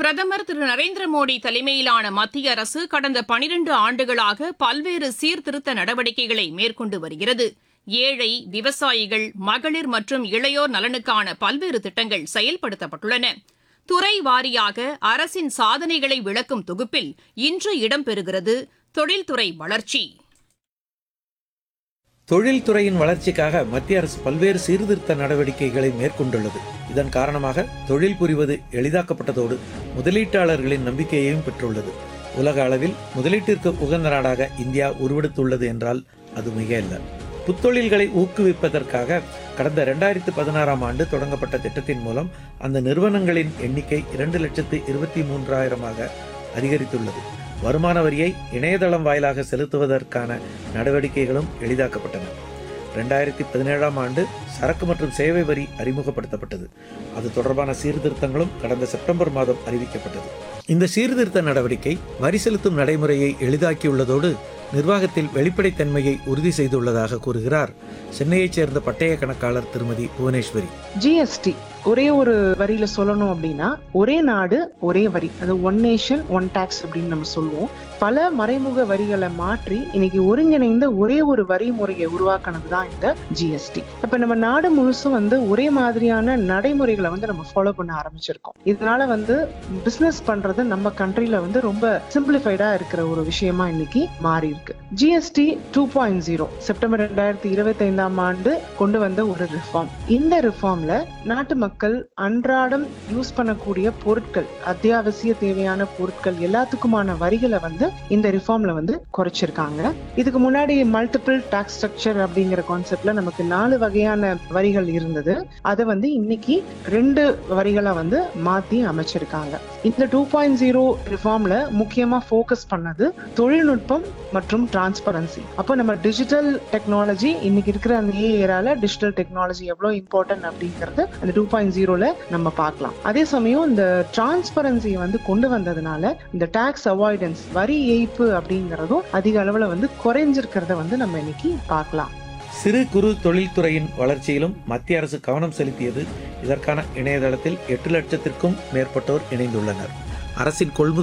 பிரதமர் திரு நரேந்திர மோடி தலைமையிலான மத்திய அரசு கடந்த பனிரண்டு ஆண்டுகளாக பல்வேறு சீர்திருத்த நடவடிக்கைகளை மேற்கொண்டு வருகிறது ஏழை விவசாயிகள் மகளிர் மற்றும் இளையோர் நலனுக்கான பல்வேறு திட்டங்கள் செயல்படுத்தப்பட்டுள்ளன துறை வாரியாக அரசின் சாதனைகளை விளக்கும் தொகுப்பில் இன்று இடம்பெறுகிறது தொழில்துறை வளர்ச்சி தொழில்துறையின் வளர்ச்சிக்காக மத்திய அரசு பல்வேறு சீர்திருத்த நடவடிக்கைகளை மேற்கொண்டுள்ளது இதன் காரணமாக தொழில் புரிவது எளிதாக்கப்பட்டதோடு முதலீட்டாளர்களின் நம்பிக்கையையும் பெற்றுள்ளது உலக அளவில் முதலீட்டிற்கு உகந்த நாடாக இந்தியா உருவெடுத்துள்ளது என்றால் அது மிக அல்ல புத்தொழில்களை ஊக்குவிப்பதற்காக கடந்த இரண்டாயிரத்து பதினாறாம் ஆண்டு தொடங்கப்பட்ட திட்டத்தின் மூலம் அந்த நிறுவனங்களின் எண்ணிக்கை இரண்டு லட்சத்து இருபத்தி மூன்றாயிரமாக அதிகரித்துள்ளது வருமான வரியை இணையதளம் வாயிலாக செலுத்துவதற்கான நடவடிக்கைகளும் எளிதாக்கப்பட்டன ரெண்டாயிரத்தி பதினேழாம் ஆண்டு சரக்கு மற்றும் சேவை வரி அறிமுகப்படுத்தப்பட்டது அது தொடர்பான சீர்திருத்தங்களும் கடந்த செப்டம்பர் மாதம் அறிவிக்கப்பட்டது இந்த சீர்திருத்த நடவடிக்கை வரி செலுத்தும் நடைமுறையை எளிதாக்கியுள்ளதோடு நிர்வாகத்தில் வெளிப்படைத்தன்மையை உறுதி செய்துள்ளதாக கூறுகிறார் சென்னையைச் சேர்ந்த பட்டய கணக்காளர் திருமதி புவனேஸ்வரி ஜிஎஸ்டி ஒரே ஒரு வரியில சொல்லணும் அப்படின்னா ஒரே நாடு ஒரே வரி அது ஒன் நேஷன் ஒன் டாக்ஸ் அப்படின்னு நம்ம சொல்லுவோம் பல மறைமுக வரிகளை மாற்றி இன்னைக்கு ஒருங்கிணைந்த ஒரே ஒரு வரி முறையை உருவாக்குனது தான் இந்த ஜிஎஸ்டி இப்ப நம்ம நாடு முழுசும் வந்து ஒரே மாதிரியான நடைமுறைகளை வந்து நம்ம ஃபாலோ பண்ண ஆரம்பிச்சிருக்கோம் இதனால வந்து பிசினஸ் பண்றது நம்ம கண்ட்ரில வந்து ரொம்ப சிம்பிளிஃபைடா இருக்கிற ஒரு விஷயமா இன்னைக்கு மாறி இருக்கு GST two point zero September ரெண்டாயிரத்தி இருபத்தி ஐந்தாம் ஆண்டு கொண்டு வந்த ஒரு ரிஃபார்ம் இந்த ரிஃபார்ம்ல நாட்டு மக்கள் அன்றாடம் யூஸ் பண்ணக்கூடிய பொருட்கள் அத்தியாவசிய தேவையான பொருட்கள் எல்லாத்துக்குமான வரிகளை வந்து இந்த ரிஃபார்ம்ல வந்து குறைச்சிருக்காங்க இதுக்கு முன்னாடி மல்டிபிள் டாக்ஸ் ஸ்ட்ரக்சர் அப்படிங்கிற கான்செப்ட்ல நமக்கு நாலு வகையான வரிகள் இருந்தது அதை வந்து இன்னைக்கு ரெண்டு வரிகளா வந்து மாத்தி அமைச்சிருக்காங்க இந்த டூ பாயிண்ட் ஜீரோ ரிஃபார்ம்ல முக்கியமா ஃபோக்கஸ் பண்ணது தொழில்நுட்பம் மற்றும் டிரான்ஸ்பரன்சி அப்போ நம்ம டிஜிட்டல் டெக்னாலஜி இன்னைக்கு இருக்கிற அந்த ஏரால டிஜிட்டல் டெக்னாலஜி எவ்வளவு இம்பார்ட்டன்ட் அப்படிங்கறது அந்த டூ பாயிண்ட் ஜீரோல நம்ம பார்க்கலாம் அதே சமயம் இந்த டிரான்ஸ்பரன்சியை வந்து கொண்டு வந்ததுனால இந்த டாக்ஸ் அவாய்டன்ஸ் வரி ஏய்ப்பு அப்படிங்கறதும் அதிக அளவுல வந்து குறைஞ்சிருக்கிறத வந்து நம்ம இன்னைக்கு பார்க்கலாம் சிறு குறு தொழில்துறையின் வளர்ச்சியிலும் மத்திய அரசு கவனம் செலுத்தியது இதற்கான இணையதளத்தில் எட்டு லட்சத்திற்கும் மேற்பட்டோர் இணைந்துள்ளனர் அரசின் கொள்முதல்